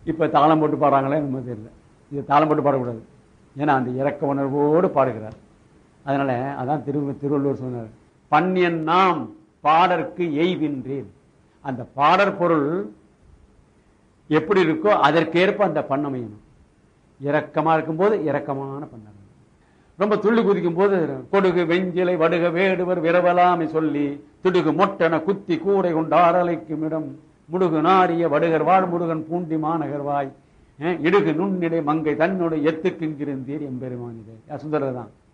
இப்ப தாளம் போட்டு பாடுறாங்களே நம்ம தெரியல இது தாளம் போட்டு பாடக்கூடாது ஏன்னா அந்த இறக்க உணர்வோடு பாடுகிறார் அதனால அதான் திரு திருவள்ளுவர் சொன்னார் பன்னியன் நாம் பாடற்கு எய்வின்றேன் அந்த பாடற் பொருள் எப்படி இருக்கோ அதற்கேற்ப அந்த பண்ணமையணும் இரக்கமா இருக்கும்போது இரக்கமான பண்ண ரொம்ப துள்ளி குதிக்கும் போது கொடுகு வெஞ்சிலை வடுக வேடுவர் விரவலாமை சொல்லி துடுகு மொட்டன குத்தி கூடை கொண்டு ஆரலைக்கும் இடம் முடுகு நாரிய வடுகர் வாழ் முருகன் பூண்டி மாநகர்வாய் அஹ், இடுகு நுண்ணிடை மங்கை தன்னோடு எத்துக்குங்கிருந்தீர் எம்பெருமானிடே சுந்தரர் தான்